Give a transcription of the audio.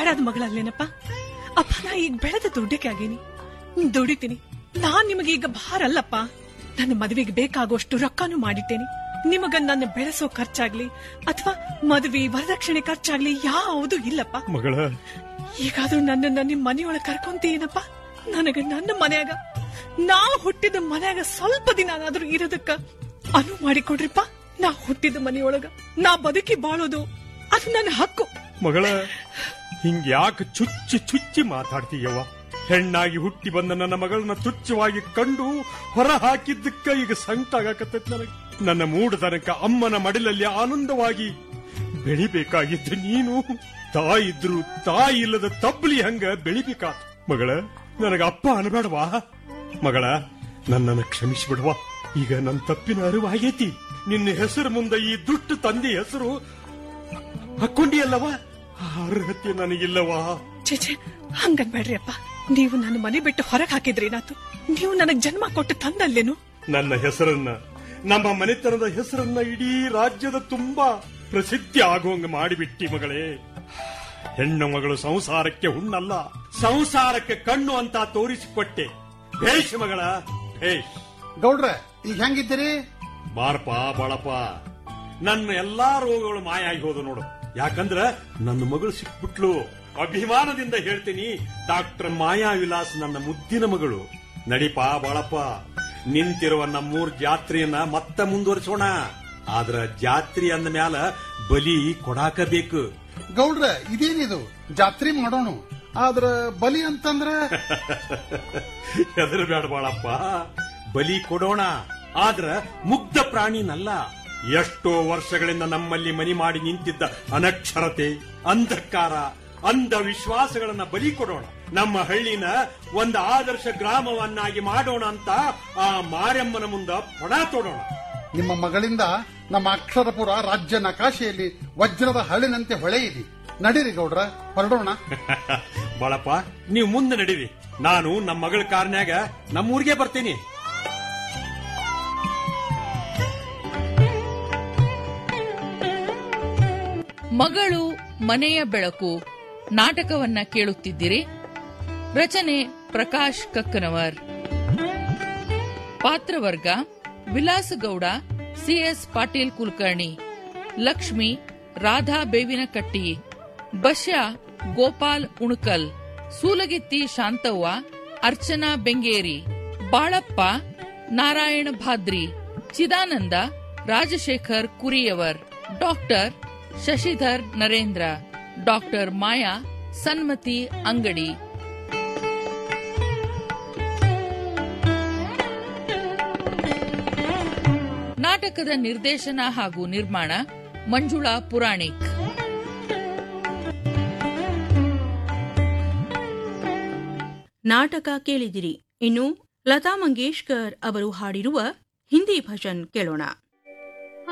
ಬ್ಯಾಡಾದ ಮಗಳಲ್ಲೇನಪ್ಪ ಅಪ್ಪ ನಾ ಈಗ ಬೆಳೆದ ದುಡ್ಡಕ್ಕೆ ಆಗೇನಿ ದುಡಿತೀನಿ ನಾನ್ ನಿಮಗೆ ಈಗ ಭಾರ ಅಲ್ಲಪ್ಪ ನನ್ನ ಮದುವೆಗೆ ಬೇಕಾಗುವಷ್ಟು ರೊಕ್ಕನೂ ಮಾಡಿಟ್ಟೇನಿ ನಿಮಗ ನನ್ನ ಬೆಳೆಸೋ ಖರ್ಚಾಗ್ಲಿ ಅಥವಾ ಮದುವೆ ವರದಕ್ಷಿಣೆ ಖರ್ಚಾಗ್ಲಿ ಯಾವುದು ಇಲ್ಲಪ್ಪ ಮಗಳ ಈಗಾದ್ರೂ ನನ್ನನ್ನ ನಿಮ್ ಮನೆಯೊಳಗೆ ಕರ್ಕೊಂತೀನಪ್ಪ ನನಗ ನನ್ನ ಮನ್ಯಾಗ ನಾ ಹುಟ್ಟಿದ ಮನ್ಯಾಗ ಸ್ವಲ್ಪ ದಿನ ಆದ್ರೂ ಇರೋದಕ್ಕ ಅನು ಮಾಡಿಕೊಡ್ರಿಪ್ಪ ನಾ ಹುಟ್ಟಿದ ಮನೆಯೊಳಗ ನಾ ಬದುಕಿ ಬಾಳೋದು ಅದು ನನ್ನ ಹಕ್ಕು ಮಗಳ ಹಿಂಗ್ಯಾಕೆ ಚುಚ್ಚಿ ಚುಚ್ಚಿ ಮಾತಾಡ್ತೀಯವ್ವ ಹೆಣ್ಣಾಗಿ ಹುಟ್ಟಿ ಬಂದ ನನ್ನ ಮಗಳನ್ನ ತುಚ್ಛವಾಗಿ ಕಂಡು ಹೊರ ಹಾಕಿದ್ದಕ್ಕ ಈಗ ಸಂಕಟ ಆಗಾಕತ್ತೈತ್ ನನಗೆ ನನ್ನ ಮೂಡತನಕ ಅಮ್ಮನ ಮಡಿಲಲ್ಲಿ ಆನಂದವಾಗಿ ಬೆಳಿಬೇಕಾಗಿದ್ದು ನೀನು ತಾಯಿದ್ರು ತಾಯಿ ಇಲ್ಲದ ತಬ್ಲಿ ಹಂಗ ಬೆಳಿಬೇಕಾತ ಮಗಳ ನನಗ ಅಪ್ಪ ಅನ್ಬೇಡವಾ ಮಗಳ ನನ್ನನ್ನು ಕ್ಷಮಿಸಿಬಿಡವಾ ಈಗ ನನ್ನ ತಪ್ಪಿನ ಅರಿವಾಗೈತಿ ನಿನ್ನ ಹೆಸರು ಮುಂದೆ ಈ ದುಷ್ಟ ತಂದೆ ಹೆಸರು ಹಾಕೊಂಡಿಯಲ್ಲವ ಆ ಅರ್ಹತೆ ನನಗಿಲ್ಲವಾ ಚೇಚೆ ಹಂಗನ್ಬೇಡ್ರಿ ಅಪ್ಪ ನೀವು ನನ್ನ ಮನೆ ಬಿಟ್ಟು ಹೊರಗೆ ಹಾಕಿದ್ರಿ ನಾತು ನೀವು ನನಗ್ ಜನ್ಮ ಕೊಟ್ಟು ತಂದಲ್ಲೇನು ನನ್ನ ಹೆಸರನ್ನ ನಮ್ಮ ಮನೆತನದ ಹೆಸರನ್ನ ಇಡೀ ರಾಜ್ಯದ ತುಂಬಾ ಪ್ರಸಿದ್ಧಿ ಆಗುವಂಗ ಮಾಡಿಬಿಟ್ಟಿ ಮಗಳೇ ಹೆಣ್ಣು ಮಗಳು ಸಂಸಾರಕ್ಕೆ ಹುಣ್ಣಲ್ಲ ಸಂಸಾರಕ್ಕೆ ಕಣ್ಣು ಅಂತ ತೋರಿಸಿಕೊಟ್ಟೆ ಭೇಷ್ ಮಗಳ ಭೇಷ್ ಗೌಡ್ರ ಈಗ ಹೆಂಗಿದ್ದೀರಿ ಬಾರಪ್ಪ ಬಾಳಪ್ಪ ನನ್ನ ಎಲ್ಲಾ ರೋಗಗಳು ಮಾಯ ಆಗಿ ಹೋದ ನೋಡು ಯಾಕಂದ್ರ ನನ್ನ ಮಗಳು ಸಿಕ್ಬಿಟ್ಲು ಅಭಿಮಾನದಿಂದ ಹೇಳ್ತೀನಿ ಡಾಕ್ಟರ್ ಮಾಯಾ ವಿಲಾಸ್ ನನ್ನ ಮುದ್ದಿನ ಮಗಳು ನಡಿಪಾ ಬಾಳಪ್ಪ ನಿಂತಿರುವ ನಮ್ಮೂರ್ ಜಾತ್ರೆಯನ್ನ ಮತ್ತೆ ಮುಂದುವರಿಸೋಣ ಆದ್ರ ಜಾತ್ರೆ ಅಂದ ಮ್ಯಾಲ ಬಲಿ ಕೊಡಾಕಬೇಕು ಗೌಡ್ರ ಇದೇನಿದು ಜಾತ್ರೆ ಮಾಡೋಣ ಆದ್ರ ಬಲಿ ಅಂತಂದ್ರ ಹೆದರಬೇಡ ಬಾಳಪ್ಪ ಬಲಿ ಕೊಡೋಣ ಆದ್ರ ಮುಗ್ಧ ಪ್ರಾಣಿನಲ್ಲ ಎಷ್ಟೋ ವರ್ಷಗಳಿಂದ ನಮ್ಮಲ್ಲಿ ಮನಿ ಮಾಡಿ ನಿಂತಿದ್ದ ಅನಕ್ಷರತೆ ಅಂಧಕಾರ ಅಂಧ ವಿಶ್ವಾಸಗಳನ್ನ ಬಲಿ ಕೊಡೋಣ ನಮ್ಮ ಹಳ್ಳಿನ ಒಂದು ಆದರ್ಶ ಗ್ರಾಮವನ್ನಾಗಿ ಮಾಡೋಣ ಅಂತ ಆ ಮಾರಮ್ಮನ ಮುಂದ ಪಣ ತೋಡೋಣ ನಿಮ್ಮ ಮಗಳಿಂದ ನಮ್ಮ ಅಕ್ಷರಪುರ ರಾಜ್ಯ ನಕಾಶೆಯಲ್ಲಿ ವಜ್ರದ ಹಳ್ಳಿನಂತೆ ಹೊಳೆಯಿದೆ ನಡೀರಿ ಗೌಡ್ರ ಹೊರಡೋಣ ಬಾಳಪ್ಪ ನೀವು ಮುಂದೆ ನಡೀರಿ ನಾನು ನಮ್ಮ ಮಗಳ ಕಾರ್ನ್ಯಾಗ ನಮ್ಮೂರಿಗೆ ಬರ್ತೀನಿ ಮಗಳು ಮನೆಯ ಬೆಳಕು ನಾಟಕವನ್ನ ಕೇಳುತ್ತಿದ್ದಿರಿ ರಚನೆ ಪ್ರಕಾಶ್ ಕಕ್ಕನವರ್ ಪಾತ್ರವರ್ಗ ವಿಲಾಸಗೌಡ ಸಿಎಸ್ ಪಾಟೀಲ್ ಕುಲಕರ್ಣಿ ಲಕ್ಷ್ಮಿ ರಾಧಾ ಬೇವಿನಕಟ್ಟಿ ಬಶ್ಯ ಗೋಪಾಲ್ ಉಣಕಲ್ ಸೂಲಗಿತ್ತಿ ಶಾಂತವ್ವ ಅರ್ಚನಾ ಬೆಂಗೇರಿ ಬಾಳಪ್ಪ ನಾರಾಯಣ ಭಾದ್ರಿ ಚಿದಾನಂದ ರಾಜಶೇಖರ್ ಕುರಿಯವರ್ ಡಾಕ್ಟರ್ ಶಶಿಧರ್ ನರೇಂದ್ರ ಡಾಕ್ಟರ್ ಮಾಯಾ ಸನ್ಮತಿ ಅಂಗಡಿ ನಾಟಕದ ನಿರ್ದೇಶನ ಹಾಗೂ ನಿರ್ಮಾಣ ಮಂಜುಳಾ ಪುರಾಣಿಕ್ ನಾಟಕ ಕೇಳಿದಿರಿ ಇನ್ನು ಲತಾ ಮಂಗೇಶ್ಕರ್ ಅವರು ಹಾಡಿರುವ ಹಿಂದಿ ಭಜನ್ ಕೇಳೋಣ